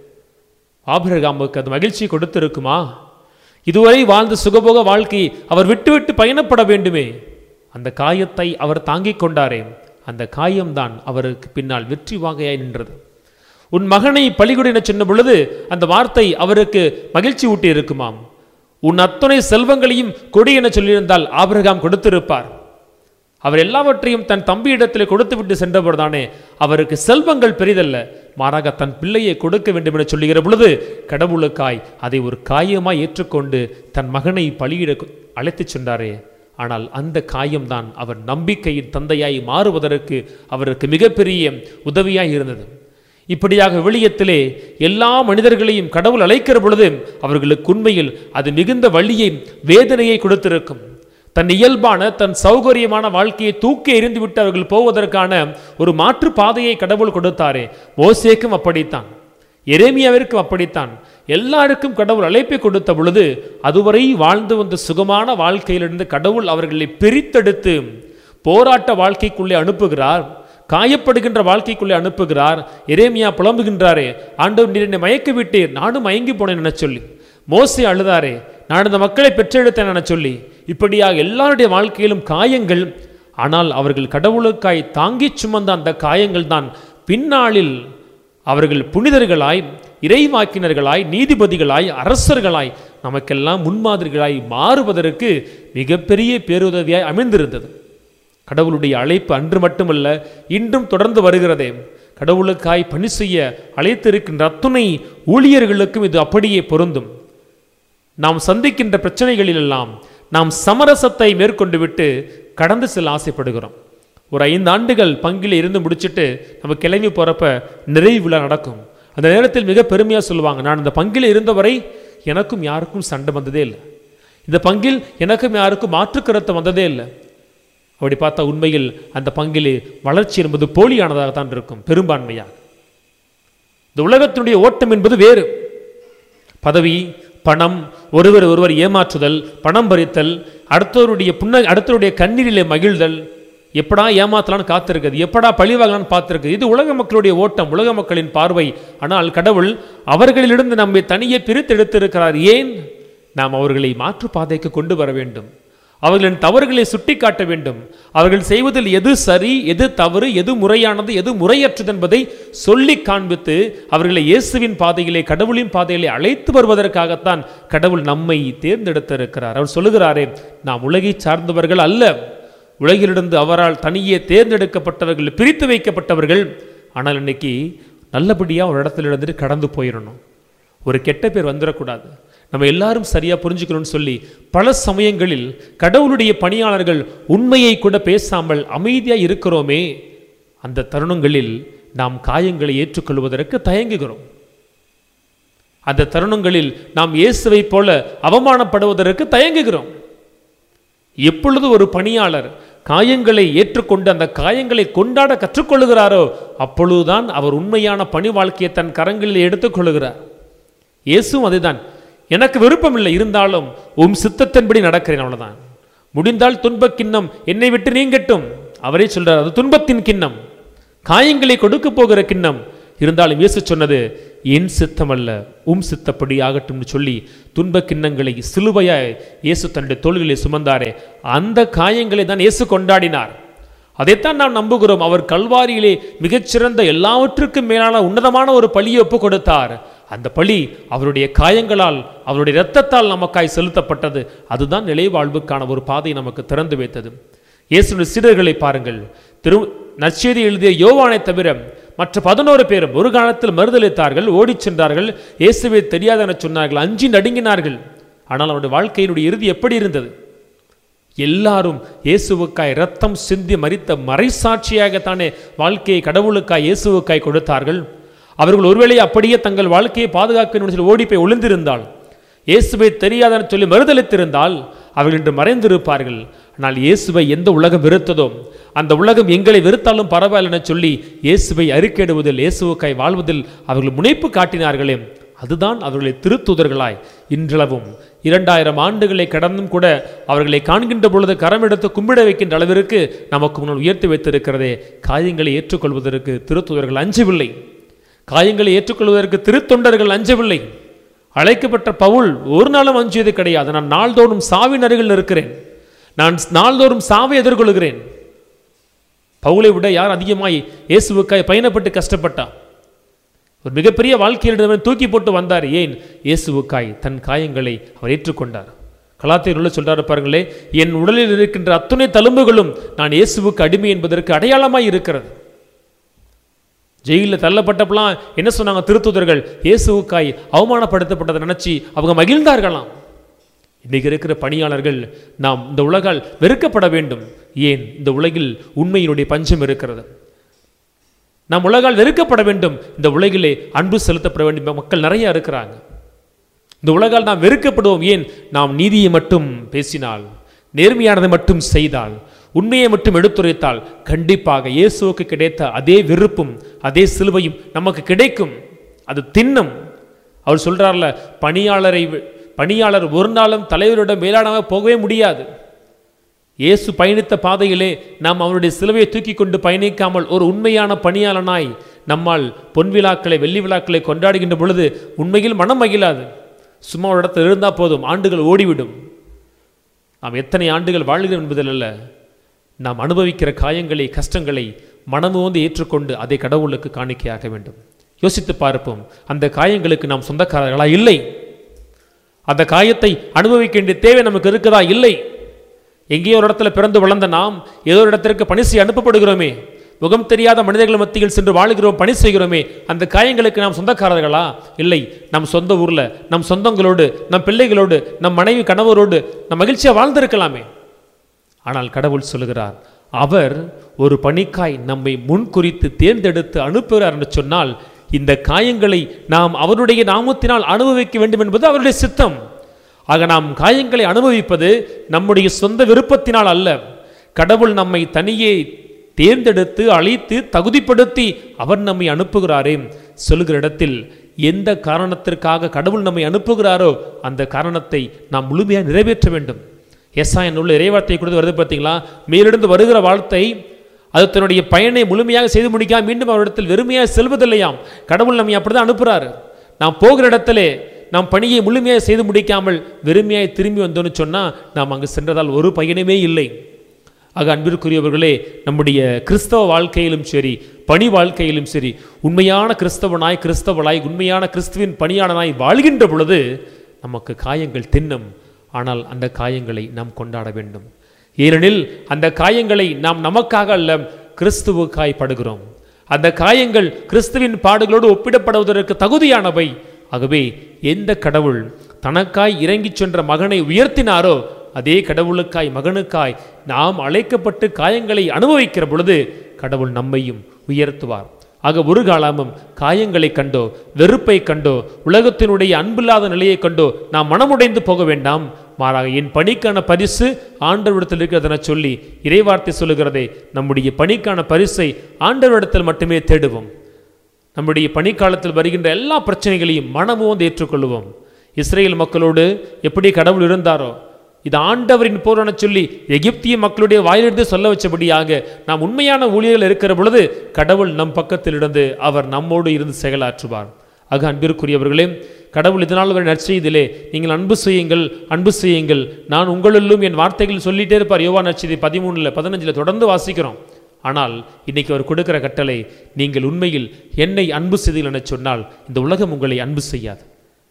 ஆபிரகாமுக்கு அது மகிழ்ச்சி கொடுத்திருக்குமா இதுவரை வாழ்ந்த சுகபோக வாழ்க்கையை அவர் விட்டுவிட்டு பயணப்பட வேண்டுமே அந்த காயத்தை அவர் தாங்கிக் கொண்டாரே அந்த காயம்தான் அவருக்கு பின்னால் வெற்றி வாகையாய் நின்றது உன் மகனை பலிகுடி என சொன்ன பொழுது அந்த வார்த்தை அவருக்கு மகிழ்ச்சி ஊட்டி இருக்குமாம் உன் அத்தனை செல்வங்களையும் கொடி என சொல்லியிருந்தால் ஆபிரகாம் கொடுத்திருப்பார் அவர் எல்லாவற்றையும் தன் தம்பியிடத்தில் கொடுத்து விட்டு சென்றவர்தானே அவருக்கு செல்வங்கள் பெரிதல்ல மாறாக தன் பிள்ளையை கொடுக்க வேண்டும் என சொல்லுகிற பொழுது கடவுளுக்காய் அதை ஒரு காயமாய் ஏற்றுக்கொண்டு தன் மகனை பலியிட அழைத்துச் சென்றாரே ஆனால் அந்த காயம்தான் அவர் நம்பிக்கையின் தந்தையாய் மாறுவதற்கு அவருக்கு மிகப்பெரிய உதவியாய் இருந்தது இப்படியாக வெளியத்திலே எல்லா மனிதர்களையும் கடவுள் அழைக்கிற பொழுது அவர்களுக்கு உண்மையில் அது மிகுந்த வழியை வேதனையை கொடுத்திருக்கும் தன் இயல்பான தன் சௌகரியமான வாழ்க்கையை தூக்கி எறிந்துவிட்டு அவர்கள் போவதற்கான ஒரு மாற்று பாதையை கடவுள் கொடுத்தாரே மோசேக்கும் அப்படித்தான் எரேமியாவிற்கும் அப்படித்தான் எல்லாருக்கும் கடவுள் அழைப்பை கொடுத்த பொழுது அதுவரை வாழ்ந்து வந்த சுகமான வாழ்க்கையிலிருந்து கடவுள் அவர்களை பிரித்தெடுத்து போராட்ட வாழ்க்கைக்குள்ளே அனுப்புகிறார் காயப்படுகின்ற வாழ்க்கைக்குள்ளே அனுப்புகிறார் எரேமியா புலம்புகின்றாரே ஆண்டவர் நீர் என்னை மயக்கி விட்டீர் நானும் மயங்கி போனேன் என சொல்லி மோசே அழுதாரே நான் இந்த மக்களை பெற்றெடுத்தேன் என சொல்லி இப்படியாக எல்லாருடைய வாழ்க்கையிலும் காயங்கள் ஆனால் அவர்கள் கடவுளுக்காய் தாங்கிச் சுமந்த அந்த காயங்கள் தான் பின்னாளில் அவர்கள் புனிதர்களாய் இறைவாக்கினர்களாய் நீதிபதிகளாய் அரசர்களாய் நமக்கெல்லாம் முன்மாதிரிகளாய் மாறுவதற்கு மிகப்பெரிய பேருதவியாய் அமைந்திருந்தது கடவுளுடைய அழைப்பு அன்று மட்டுமல்ல இன்றும் தொடர்ந்து வருகிறதே கடவுளுக்காய் பணி செய்ய அழைத்திருக்கின்ற அத்துணை ஊழியர்களுக்கும் இது அப்படியே பொருந்தும் நாம் சந்திக்கின்ற பிரச்சனைகளிலெல்லாம் நாம் சமரசத்தை மேற்கொண்டு விட்டு கடந்து செல்ல ஆசைப்படுகிறோம் ஒரு ஐந்து ஆண்டுகள் பங்கில் இருந்து முடிச்சிட்டு நம்ம கிளம்பி போகிறப்ப நிறைவு விழா நடக்கும் அந்த நேரத்தில் மிக பெருமையாக சொல்லுவாங்க நான் இந்த பங்கில் இருந்தவரை எனக்கும் யாருக்கும் சண்டை வந்ததே இல்லை இந்த பங்கில் எனக்கும் யாருக்கும் மாற்று கருத்து வந்ததே இல்லை அப்படி பார்த்தா உண்மையில் அந்த பங்கிலே வளர்ச்சி என்பது போலியானதாகத்தான் இருக்கும் பெரும்பான்மையாக இந்த உலகத்தினுடைய ஓட்டம் என்பது வேறு பதவி பணம் ஒருவர் ஒருவர் ஏமாற்றுதல் பணம் பறித்தல் அடுத்தவருடைய புன்ன அடுத்தவருடைய கண்ணீரிலே மகிழ்தல் எப்படா ஏமாத்தலான்னு காத்திருக்குது எப்படா பழி வாங்கலான்னு பார்த்துருக்குது இது உலக மக்களுடைய ஓட்டம் உலக மக்களின் பார்வை ஆனால் கடவுள் அவர்களிலிருந்து நம்மை தனியே பிரித்தெடுத்திருக்கிறார் ஏன் நாம் அவர்களை மாற்று பாதைக்கு கொண்டு வர வேண்டும் அவர்களின் தவறுகளை சுட்டிக்காட்ட வேண்டும் அவர்கள் செய்வதில் எது சரி எது தவறு எது முறையானது எது முறையற்றது என்பதை சொல்லி காண்பித்து அவர்களை இயேசுவின் பாதையிலே கடவுளின் பாதையிலே அழைத்து வருவதற்காகத்தான் கடவுள் நம்மை தேர்ந்தெடுத்திருக்கிறார் அவர் சொல்லுகிறாரே நாம் உலகை சார்ந்தவர்கள் அல்ல உலகிலிருந்து அவரால் தனியே தேர்ந்தெடுக்கப்பட்டவர்கள் பிரித்து வைக்கப்பட்டவர்கள் ஆனால் இன்னைக்கு நல்லபடியாக ஒரு இடத்துல இருந்துட்டு கடந்து போயிடணும் ஒரு கெட்ட பேர் வந்துடக்கூடாது நம்ம எல்லாரும் சரியா புரிஞ்சுக்கணும்னு சொல்லி பல சமயங்களில் கடவுளுடைய பணியாளர்கள் உண்மையை கூட பேசாமல் அமைதியா இருக்கிறோமே அந்த தருணங்களில் நாம் காயங்களை ஏற்றுக்கொள்வதற்கு தயங்குகிறோம் அந்த தருணங்களில் நாம் இயேசுவை போல அவமானப்படுவதற்கு தயங்குகிறோம் எப்பொழுது ஒரு பணியாளர் காயங்களை ஏற்றுக்கொண்டு அந்த காயங்களை கொண்டாட கற்றுக்கொள்ளுகிறாரோ அப்பொழுதுதான் அவர் உண்மையான பணி வாழ்க்கையை தன் கரங்களில் எடுத்துக்கொள்ளுகிறார் இயேசுவும் அதுதான் எனக்கு விருப்பம் இல்லை இருந்தாலும் உம் சித்தத்தின்படி நடக்கிறேன் அவ்வளவுதான் முடிந்தால் துன்பக் கிண்ணம் என்னை விட்டு நீங்கட்டும் அவரே சொல்றார் அது துன்பத்தின் கிண்ணம் காயங்களை கொடுக்க போகிற கிண்ணம் இருந்தாலும் இயேசு சொன்னது என் சித்தம் அல்ல உம் சித்தப்படி ஆகட்டும்னு சொல்லி துன்பக் கிண்ணங்களை சிலுவையாய் இயேசு தன்னுடைய தோள்களை சுமந்தாரே அந்த காயங்களை தான் இயேசு கொண்டாடினார் அதைத்தான் நாம் நம்புகிறோம் அவர் கல்வாரியிலே மிகச்சிறந்த எல்லாவற்றுக்கும் மேலான உன்னதமான ஒரு பழியை ஒப்பு கொடுத்தார் அந்த பழி அவருடைய காயங்களால் அவருடைய இரத்தத்தால் நமக்காய் செலுத்தப்பட்டது அதுதான் நிலை வாழ்வுக்கான ஒரு பாதை நமக்கு திறந்து வைத்தது இயேசுடைய சீடர்களை பாருங்கள் திரு நற்செய்தி எழுதிய யோவானை தவிர மற்ற பதினோரு பேரும் ஒரு காலத்தில் மறுதளித்தார்கள் ஓடிச் சென்றார்கள் இயேசுவை தெரியாதென சொன்னார்கள் அஞ்சி நடுங்கினார்கள் ஆனால் அவருடைய வாழ்க்கையினுடைய இறுதி எப்படி இருந்தது எல்லாரும் இயேசுவுக்காய் ரத்தம் சிந்தி மறித்த மறைசாட்சியாகத்தானே வாழ்க்கையை கடவுளுக்காய் இயேசுவுக்காய் கொடுத்தார்கள் அவர்கள் ஒருவேளை அப்படியே தங்கள் வாழ்க்கையை பாதுகாக்க வேண்டும் சொல்லி ஓடி போய் ஒளிந்திருந்தால் இயேசுவை தெரியாதன்னு சொல்லி மறுதளித்திருந்தால் அவர்கள் இன்று மறைந்திருப்பார்கள் ஆனால் இயேசுவை எந்த உலகம் வெறுத்ததோ அந்த உலகம் எங்களை வெறுத்தாலும் பரவாயில்லை என சொல்லி இயேசுவை அறிக்கையிடுவதில் இயேசுவுக்காய் வாழ்வதில் அவர்கள் முனைப்பு காட்டினார்களே அதுதான் அவர்களை திருத்துதர்களாய் இன்றளவும் இரண்டாயிரம் ஆண்டுகளை கடந்தும் கூட அவர்களை காண்கின்ற பொழுது கரம் எடுத்து கும்பிட வைக்கின்ற அளவிற்கு நமக்கு முன்னால் உயர்த்தி வைத்திருக்கிறதே காயங்களை ஏற்றுக்கொள்வதற்கு திருத்துதர்கள் அஞ்சவில்லை காயங்களை ஏற்றுக்கொள்வதற்கு திருத்தொண்டர்கள் அஞ்சவில்லை அழைக்கப்பட்ட பவுல் ஒரு நாளும் அஞ்சியது கிடையாது நான் நாள்தோறும் சாவின் அருகில் இருக்கிறேன் நான் நாள்தோறும் சாவை எதிர்கொள்கிறேன் பவுலை விட யார் அதிகமாய் இயேசுவுக்காய் பயணப்பட்டு கஷ்டப்பட்டா ஒரு மிகப்பெரிய வாழ்க்கையில் தூக்கி போட்டு வந்தார் ஏன் இயேசுவுக்காய் தன் காயங்களை அவர் ஏற்றுக்கொண்டார் கலாத்தியருள்ள சொல்றாரு பாருங்களே என் உடலில் இருக்கின்ற அத்துணை தழும்புகளும் நான் இயேசுவுக்கு அடிமை என்பதற்கு அடையாளமாய் இருக்கிறது ஜெயிலில் தள்ளப்பட்டப்பெல்லாம் என்ன சொன்னாங்க திருத்துதர்கள் இயேசுவுக்காய் அவமானப்படுத்தப்பட்டதை நினைச்சு அவங்க மகிழ்ந்தார்களாம் இன்னைக்கு இருக்கிற பணியாளர்கள் நாம் இந்த உலகால் வெறுக்கப்பட வேண்டும் ஏன் இந்த உலகில் உண்மையினுடைய பஞ்சம் இருக்கிறது நாம் உலகால் வெறுக்கப்பட வேண்டும் இந்த உலகிலே அன்பு செலுத்தப்பட வேண்டிய மக்கள் நிறைய இருக்கிறாங்க இந்த உலகால் நாம் வெறுக்கப்படுவோம் ஏன் நாம் நீதியை மட்டும் பேசினால் நேர்மையானதை மட்டும் செய்தால் உண்மையை மட்டும் எடுத்துரைத்தால் கண்டிப்பாக இயேசுவுக்கு கிடைத்த அதே வெறுப்பும் அதே சிலுவையும் நமக்கு கிடைக்கும் அது தின்னும் அவர் சொல்றார்ல பணியாளரை வி- பணியாளர் ஒரு நாளும் தலைவரிடம் மேலானவ போகவே முடியாது இயேசு பயணித்த பாதையிலே நாம் அவருடைய சிலுவையை தூக்கி கொண்டு பயணிக்காமல் ஒரு உண்மையான பணியாளனாய் நம்மால் பொன் விழாக்களை வெள்ளி விழாக்களை கொண்டாடுகின்ற பொழுது உண்மையில் மனம் மகிழாது சும்மா ஒரு இடத்துல இருந்தால் போதும் ஆண்டுகள் ஓடிவிடும் நாம் எத்தனை ஆண்டுகள் வாழ்கிறோம் என்பதில் அல்ல நாம் அனுபவிக்கிற காயங்களை கஷ்டங்களை மனமோந்து ஏற்றுக்கொண்டு அதை கடவுளுக்கு காணிக்கையாக வேண்டும் யோசித்து பார்ப்போம் அந்த காயங்களுக்கு நாம் சொந்தக்காரர்களா இல்லை அந்த காயத்தை அனுபவிக்க வேண்டிய தேவை நமக்கு இருக்குதா இல்லை எங்கேயோ ஒரு இடத்துல பிறந்து வளர்ந்த நாம் ஏதோ ஒரு இடத்திற்கு பணி செய்ய அனுப்பப்படுகிறோமே முகம் தெரியாத மனிதர்கள் மத்தியில் சென்று வாழுகிறோம் பணி செய்கிறோமே அந்த காயங்களுக்கு நாம் சொந்தக்காரர்களா இல்லை நம் சொந்த ஊர்ல நம் சொந்தங்களோடு நம் பிள்ளைகளோடு நம் மனைவி கணவரோடு நம் மகிழ்ச்சியா வாழ்ந்திருக்கலாமே ஆனால் கடவுள் சொல்லுகிறார் அவர் ஒரு பணிக்காய் நம்மை முன்குறித்து தேர்ந்தெடுத்து அனுப்புகிறார் என்று சொன்னால் இந்த காயங்களை நாம் அவருடைய நாமத்தினால் அனுபவிக்க வேண்டும் என்பது அவருடைய சித்தம் ஆக நாம் காயங்களை அனுபவிப்பது நம்முடைய சொந்த விருப்பத்தினால் அல்ல கடவுள் நம்மை தனியே தேர்ந்தெடுத்து அழைத்து தகுதிப்படுத்தி அவர் நம்மை அனுப்புகிறாரே சொல்லுகிற இடத்தில் எந்த காரணத்திற்காக கடவுள் நம்மை அனுப்புகிறாரோ அந்த காரணத்தை நாம் முழுமையாக நிறைவேற்ற வேண்டும் எஸ்ஆயன் உள்ள இறைவார்த்தை கொடுத்து வருது பார்த்தீங்களா மேலிருந்து வருகிற வார்த்தை அது தன்னுடைய பயனை முழுமையாக செய்து முடிக்காம மீண்டும் அவரிடத்தில் வெறுமையாக செல்வதில்லையாம் கடவுள் நம்மை அப்படிதான் அனுப்புறாரு நாம் போகிற இடத்திலே நாம் பணியை முழுமையாக செய்து முடிக்காமல் வெறுமையாய் திரும்பி வந்தோம்னு சொன்னால் நாம் அங்கு சென்றதால் ஒரு பயனுமே இல்லை ஆக அன்பிற்குரியவர்களே நம்முடைய கிறிஸ்தவ வாழ்க்கையிலும் சரி பணி வாழ்க்கையிலும் சரி உண்மையான கிறிஸ்தவனாய் கிறிஸ்தவளாய் உண்மையான கிறிஸ்துவின் பணியாளனாய் வாழ்கின்ற பொழுது நமக்கு காயங்கள் தின்னும் ஆனால் அந்த காயங்களை நாம் கொண்டாட வேண்டும் ஏனெனில் அந்த காயங்களை நாம் நமக்காக அல்ல கிறிஸ்துவுக்காய் படுகிறோம் அந்த காயங்கள் கிறிஸ்துவின் பாடுகளோடு ஒப்பிடப்படுவதற்கு தகுதியானவை ஆகவே எந்த கடவுள் தனக்காய் இறங்கிச் சென்ற மகனை உயர்த்தினாரோ அதே கடவுளுக்காய் மகனுக்காய் நாம் அழைக்கப்பட்டு காயங்களை அனுபவிக்கிற பொழுது கடவுள் நம்மையும் உயர்த்துவார் ஆக ஒரு காலமும் காயங்களை கண்டோ வெறுப்பை கண்டோ உலகத்தினுடைய அன்பில்லாத நிலையை கண்டோ நாம் மனமுடைந்து போக வேண்டாம் மாறாக என் பணிக்கான பரிசு ஆண்டவரிடத்தில் இருக்கிறதென சொல்லி இறைவார்த்தை சொல்லுகிறதே நம்முடைய பணிக்கான பரிசை ஆண்டவரிடத்தில் மட்டுமே தேடுவோம் நம்முடைய பணிக்காலத்தில் வருகின்ற எல்லா பிரச்சனைகளையும் மனமோந்து ஏற்றுக்கொள்வோம் இஸ்ரேல் மக்களோடு எப்படி கடவுள் இருந்தாரோ இது ஆண்டவரின் போரான சொல்லி எகிப்திய மக்களுடைய வாயிலிருந்து சொல்ல வச்சபடியாக நாம் உண்மையான ஊழியர்கள் இருக்கிற பொழுது கடவுள் நம் பக்கத்தில் இருந்து அவர் நம்மோடு இருந்து செயலாற்றுவார் ஆக அன்பிற்குரியவர்களே கடவுள் இதனால் ஒரு நற்செய்தியிலே நீங்கள் அன்பு செய்யுங்கள் அன்பு செய்யுங்கள் நான் உங்களுள்ளும் என் வார்த்தைகள் சொல்லிட்டே இருப்பார் யோவா நற்செய்தி பதிமூணில் பதினஞ்சில் தொடர்ந்து வாசிக்கிறோம் ஆனால் இன்னைக்கு அவர் கொடுக்கிற கட்டளை நீங்கள் உண்மையில் என்னை அன்பு செய்தீர்கள் என சொன்னால் இந்த உலகம் உங்களை அன்பு செய்யாது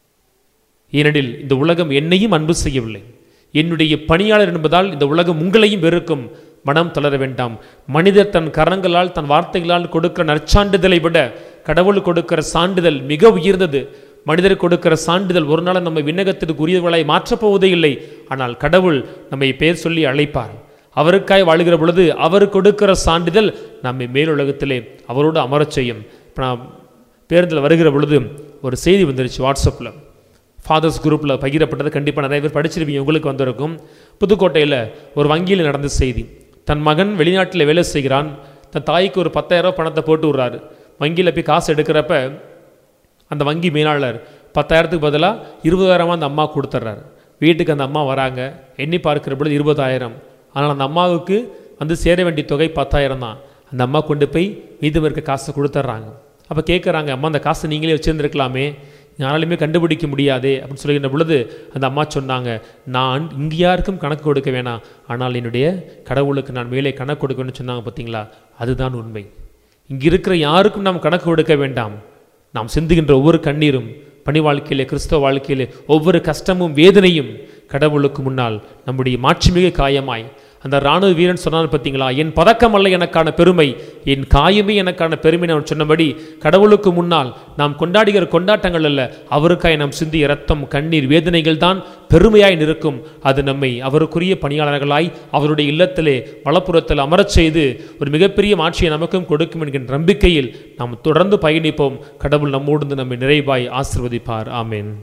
ஏனெனில் இந்த உலகம் என்னையும் அன்பு செய்யவில்லை என்னுடைய பணியாளர் என்பதால் இந்த உலகம் உங்களையும் வெறுக்கும் மனம் தளர வேண்டாம் மனிதர் தன் கரங்களால் தன் வார்த்தைகளால் கொடுக்கிற நற்சான்றிதழை விட கடவுள் கொடுக்கிற சான்றிதழ் மிக உயர்ந்தது மனிதர் கொடுக்கிற சான்றிதழ் ஒரு நாள் நம்ம விண்ணகத்திற்கு உரியவர்களாய் மாற்றப் போவதே இல்லை ஆனால் கடவுள் நம்மை பேர் சொல்லி அழைப்பார் அவருக்காய் வாழுகிற பொழுது அவர் கொடுக்கிற சான்றிதழ் நம்மை மேலுலகத்திலே அவரோடு அமரச் செய்யும் இப்போ நான் பேருந்தில் வருகிற பொழுது ஒரு செய்தி வந்துருச்சு வாட்ஸ்அப்பில் ஃபாதர்ஸ் குரூப்பில் பகிரப்பட்டது கண்டிப்பாக நிறைய பேர் படிச்சிருப்பீங்க உங்களுக்கு வந்திருக்கும் புதுக்கோட்டையில் ஒரு வங்கியில் நடந்த செய்தி தன் மகன் வெளிநாட்டில் வேலை செய்கிறான் தன் தாய்க்கு ஒரு பத்தாயிரம் பணத்தை போட்டு விட்றாரு வங்கியில் போய் காசு எடுக்கிறப்ப அந்த வங்கி மேலாளர் பத்தாயிரத்துக்கு பதிலாக இருபதாயிரமாக அந்த அம்மா கொடுத்துட்றாரு வீட்டுக்கு அந்த அம்மா வராங்க எண்ணி பார்க்கிற பொழுது இருபதாயிரம் ஆனால் அந்த அம்மாவுக்கு வந்து சேர வேண்டிய தொகை பத்தாயிரம் தான் அந்த அம்மா கொண்டு போய் மீதம் இருக்க காசை கொடுத்துட்றாங்க அப்போ கேட்குறாங்க அம்மா அந்த காசை நீங்களே வச்சுருந்துருக்கலாமே யாராலுமே கண்டுபிடிக்க முடியாதே அப்படின்னு சொல்லுகின்ற பொழுது அந்த அம்மா சொன்னாங்க நான் இங்கே யாருக்கும் கணக்கு கொடுக்க வேணாம் ஆனால் என்னுடைய கடவுளுக்கு நான் மேலே கணக்கு கொடுக்கணும்னு சொன்னாங்க பார்த்தீங்களா அதுதான் உண்மை இங்கே இருக்கிற யாருக்கும் நாம் கணக்கு கொடுக்க வேண்டாம் நாம் சிந்துகின்ற ஒவ்வொரு கண்ணீரும் பணி வாழ்க்கையிலே கிறிஸ்தவ வாழ்க்கையிலே ஒவ்வொரு கஷ்டமும் வேதனையும் கடவுளுக்கு முன்னால் நம்முடைய மாட்சிமிகு காயமாய் அந்த ராணுவ வீரன் சொன்னான் பார்த்தீங்களா என் பதக்கம் அல்ல எனக்கான பெருமை என் காயமே எனக்கான பெருமை அவன் சொன்னபடி கடவுளுக்கு முன்னால் நாம் கொண்டாடுகிற கொண்டாட்டங்கள் அல்ல அவருக்காய் நாம் சிந்திய ரத்தம் கண்ணீர் வேதனைகள் தான் பெருமையாய் நிற்கும் அது நம்மை அவருக்குரிய பணியாளர்களாய் அவருடைய இல்லத்திலே வலப்புறத்தில் அமரச் செய்து ஒரு மிகப்பெரிய மாட்சியை நமக்கும் கொடுக்கும் என்கின்ற நம்பிக்கையில் நாம் தொடர்ந்து பயணிப்போம் கடவுள் நம்மோடு இருந்து நம்மை நிறைவாய் ஆசிர்வதிப்பார் ஆமென்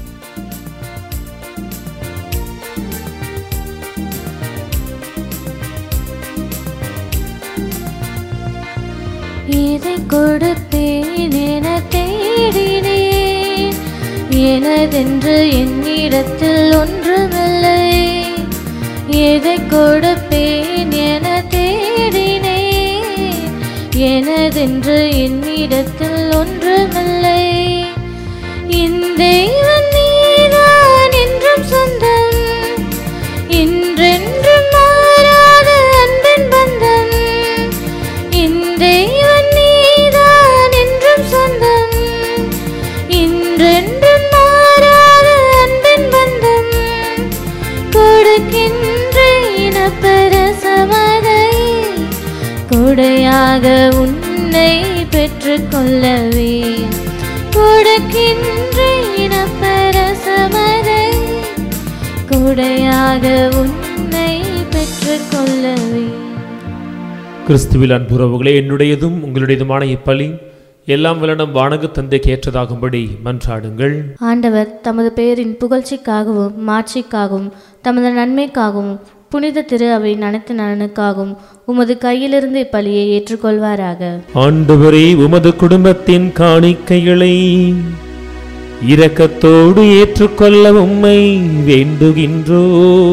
இதை கொடுப்பேன் என தேடினேன் எனதென்று என்னிடத்தில் ஒன்றுமில்லை எதை கொடுப்பேன் என தேடினேன் எனதென்று என்னிடத்தில் ஒன்றுமில்லை என் தெய்வன் நீதான் என்றும் சொந்தம் இன்றென்றும் மாறாத அன்பின் பந்தம் என் தெய்வன் நீதான் என்றும் சொந்தம் இன்றென்றும் மாறாத அன்பின் பந்தம் கொடுக்கின்றேன் அப்பரசமதை கொடையாக உன்னை பெற்றுக்கொள்ளவே கொடுக்கின்றேன் அப்பரசமதை கொடையாக உன்னை பெற்றுக்கொள்ளவே கிறிஸ்துவில் அன்புறவுகளே என்னுடையதும் உங்களுடையதுமான இப்பலி எல்லாம் வல்லனம் வானக தந்தைக்கு ஏற்றதாகும்படி மன்றாடுங்கள் ஆண்டவர் தமது பெயரின் புகழ்ச்சிக்காகவும் மாட்சிக்காகவும் தமது நன்மைக்காகவும் புனித திரு அவையின் அனைத்து நலனுக்காகவும் உமது கையிலிருந்து இப்பலியை ஏற்றுக்கொள்வாராக ஆண்டவரே உமது குடும்பத்தின் காணிக்கைகளை இரக்கத்தோடு ஏற்றுக்கொள்ள உம்மை வேண்டுகின்றோ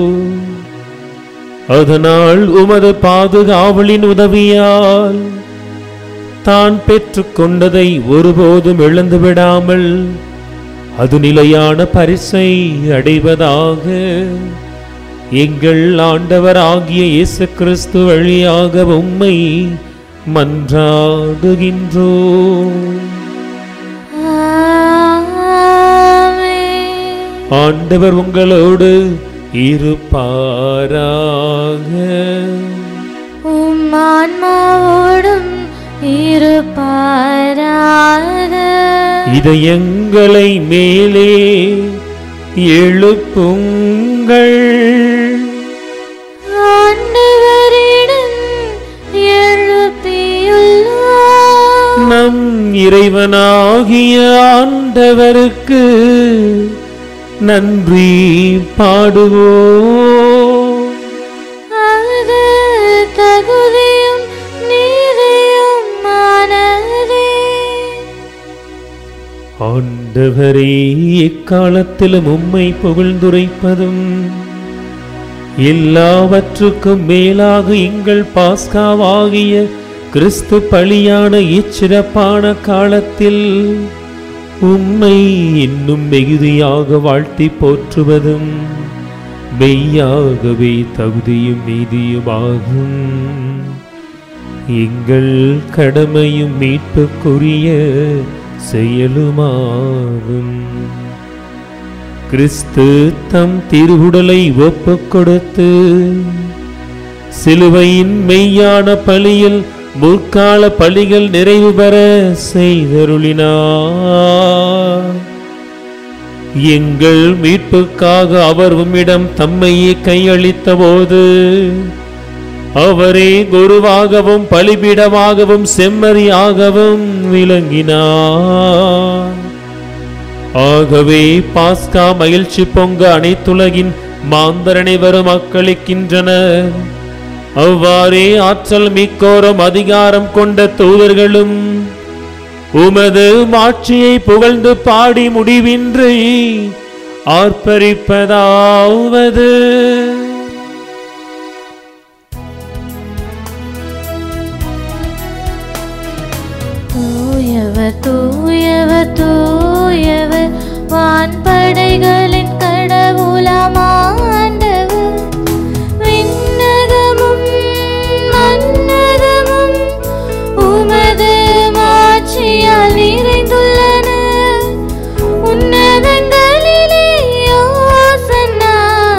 அதனால் உமது பாதுகாவலின் உதவியால் தான் பெற்றுக்கொண்டதை ஒருபோதும் இழந்து விடாமல் அது நிலையான பரிசை அடைவதாக எங்கள் ஆண்டவராகிய இயேசு கிறிஸ்து வழியாக உம்மை மன்றாடுகின்றோ ஆமென். ஆண்டவர் உங்களோடு இருப்பாராக உம் ஆன்மாவோடும் இருப்பாராக இதயங்களை மேலே எழுப்புங்கள் ஆண்டவரிடம் எழுப்பியுள்ளோம் நம் இறைவனாகிய ஆண்டவருக்கு நன்றி பாடுவோம் அது தகுதியும் நீதியும் மானதே ஆண்டவரே எக்காலத்திலும் உம்மை புகழ்ந்துரைப்பதும் எல்லாவற்றுக்கும் மேலாக எங்கள் பாஸ்காவாகிய கிறிஸ்து பலியான இச்சிறப்பான காலத்தில் உம்மை இன்னும் மிகுதியாக வாழ்த்தி போற்றுவதும் மெய்யாகவே தகுதியும் நீதியுமாகும் எங்கள் கடமையும் மீட்புக்குரிய செயலுமாகும் கிறிஸ்து தம் திருவுடலை ஒப்புக் கொடுத்து சிலுவையின் மெய்யான பலியில் முற்கால பலிகள் நிறைவு பெற செய்தருளினார் எங்கள் மீட்புக்காக அவர் உம்மிடம் தம்மையே கையளித்த போது அவரே குருவாகவும் பலிபீடமாகவும் செம்மறியாகவும் விளங்கினார் ஆகவே பாஸ்கா மகிழ்ச்சி பொங்க அனைத்துலகின் மாந்தரனை வரும் மக்களிக்கின்றனர் அவ்வாறே ஆற்றல் மிக்கோரும் அதிகாரம் கொண்ட தூதர்களும் உமது மாட்சியை புகழ்ந்து பாடி முடிவின்றி ஆர்ப்பரிப்பதாவது தூயவர் தூயவர் தூயவர் வான்படைகளின் கடவுளமாண்டவர் விண்ணகமும் மன்னகமும் உமது மாட்சியால் நிறைந்துள்ளன உன்னதங்களிலே யோசன்னா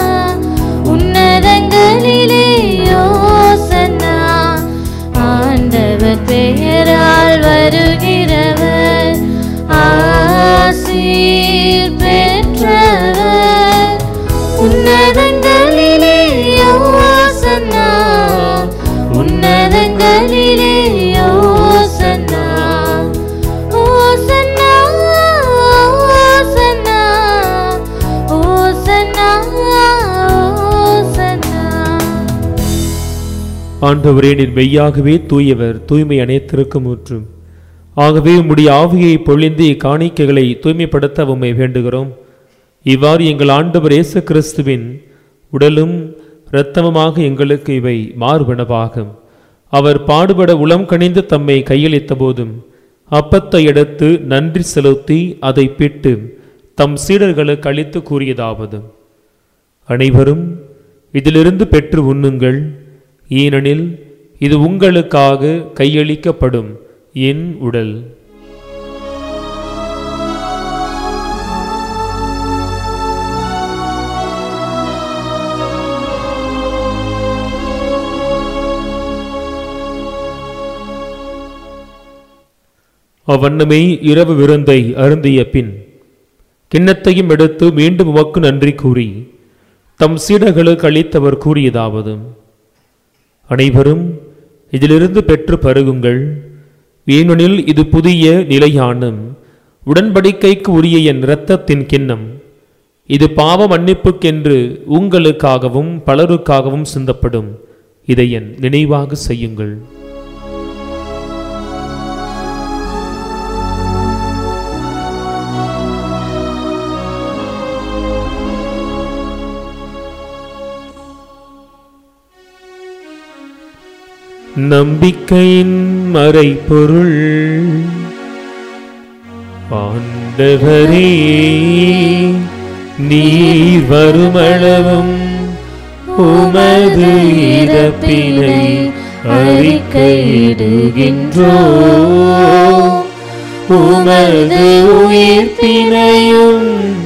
ஆண்டவரே நீர் மெய்யாகவே தூயவர் தூய்மை அனைத்திற்கும் ஊற்றும் ஆகவே உம்முடைய ஆவியை பொழிந்து இக்காணிக்கைகளை தூய்மைப்படுத்த உம்மை வேண்டுகிறோம் இவ்வாறு எங்கள் ஆண்டவர் இயேசு கிறிஸ்துவின் உடலும் இரத்தமுமாக எங்களுக்கு இவை மாறுபனவாகும் அவர் பாடுபட உளம் கனிந்து தம்மை கையளித்த போதும் அப்பத்தை எடுத்து நன்றி செலுத்தி அதை பிட்டு தம் சீடர்களுக்கு அளித்து கூறியதாவது அனைவரும் இதிலிருந்து பெற்று உண்ணுங்கள் ஏனெனில் இது உங்களுக்காக கையளிக்கப்படும் என் உடல் அவ்வண்ணமே இரவு விருந்தை அருந்திய பின் கிண்ணத்தையும் எடுத்து மீண்டும் உமக்கு நன்றி கூறி தம் சீடர்களுக்கு அளித்தவர் கூறியதாவது அனைவரும் இதிலிருந்து பெற்று பருகுங்கள் ஏனெனில் இது புதிய நிலையான உடன்படிக்கைக்கு உரிய என் இரத்தத்தின் கிண்ணம் இது பாவ மன்னிப்புக்கென்று உங்களுக்காகவும் பலருக்காகவும் சிந்தப்படும் இதை என் நினைவாக செய்யுங்கள் நம்பிக்கையின் மறைபொருள் ஆண்டவரே நீர் வருமளவும் உமது இறப்பினை அறிக்கையிடுகின்றோ உமது உயிர்ப்பினையும்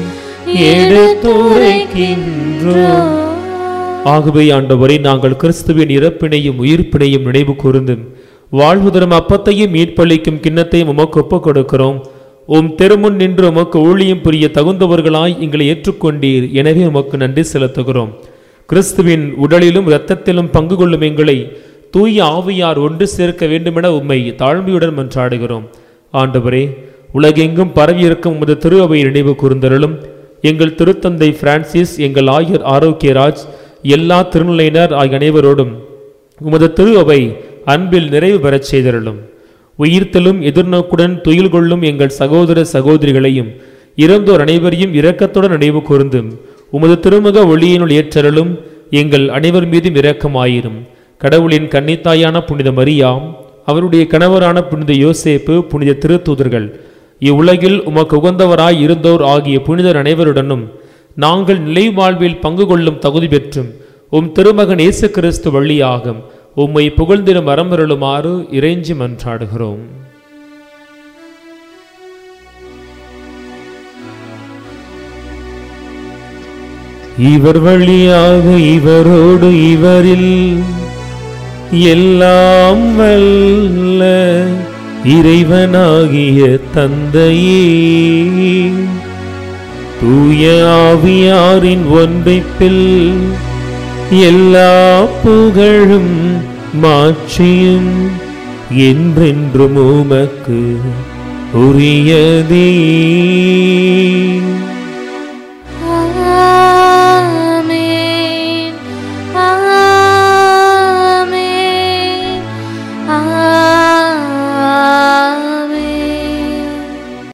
எடுத்துரைக்கின்றோ ஆகவே ஆண்டவரை நாங்கள் கிறிஸ்துவின் இறப்பினையும் உயிர்ப்பினையும் நினைவு கூர்ந்து வாழ்வு தரும் அப்பத்தையும் மீட்பளிக்கும் கிண்ணத்தையும் உமக்கு ஒப்புக் கொடுக்கிறோம் உம் திருமுன் நின்று உமக்கு ஊழியம் புரிய தகுந்தவர்களாய் எங்களை ஏற்றுக்கொண்டீர் எனவே உமக்கு நன்றி செலுத்துகிறோம் கிறிஸ்துவின் உடலிலும் இரத்தத்திலும் பங்கு கொள்ளும் எங்களை தூய ஆவியார் ஒன்று சேர்க்க வேண்டுமென உம்மை தாழ்மையுடன் மன்றாடுகிறோம் ஆண்டவரே உலகெங்கும் பரவியிருக்கும் உமது திரு அவை நினைவு கூர்ந்தருளும் எங்கள் திருத்தந்தை பிரான்சிஸ் எங்கள் ஆயர் ஆரோக்கியராஜ் எல்லா திருநிலையினர் ஆகிய அனைவரோடும் உமது திரு அவை அன்பில் நிறைவு பெறச் செய்தருளும் உயிர்த்தலும் எதிர்நோக்குடன் துயில் கொள்ளும் எங்கள் சகோதர சகோதரிகளையும் இறந்தோர் அனைவரையும் இரக்கத்துடன் நினைவு கூர்ந்தும் உமது திருமுக ஒளியினுள் ஏற்றருளும் எங்கள் அனைவர் மீதும் இரக்கமாயிரும் கடவுளின் கன்னித்தாயான புனித மரியாம் அவருடைய கணவரான புனித யோசேப்பு புனித திருத்தூதர்கள் இவ்வுலகில் உமக்கு உகந்தவராய் இருந்தோர் ஆகிய புனிதர் அனைவருடனும் நாங்கள் நிலை வாழ்வில் பங்கு கொள்ளும் தகுதி பெற்றும் உம் திருமகன் இயேசு கிறிஸ்து வழியாகும் உம்மை புகழ்ந்திடும் வரம்பெருளுமாறு இறைஞ்சி மன்றாடுகிறோம் இவர் வழியாக இவரோடு இவரில் எல்லாம் வல்ல இறைவனாகிய தந்தையே தூய ஆவியாரின் ஒன்றைப்பில் எல்லா புகழும் மாட்சியும் என்றென்றும் உமக்கு உரியதே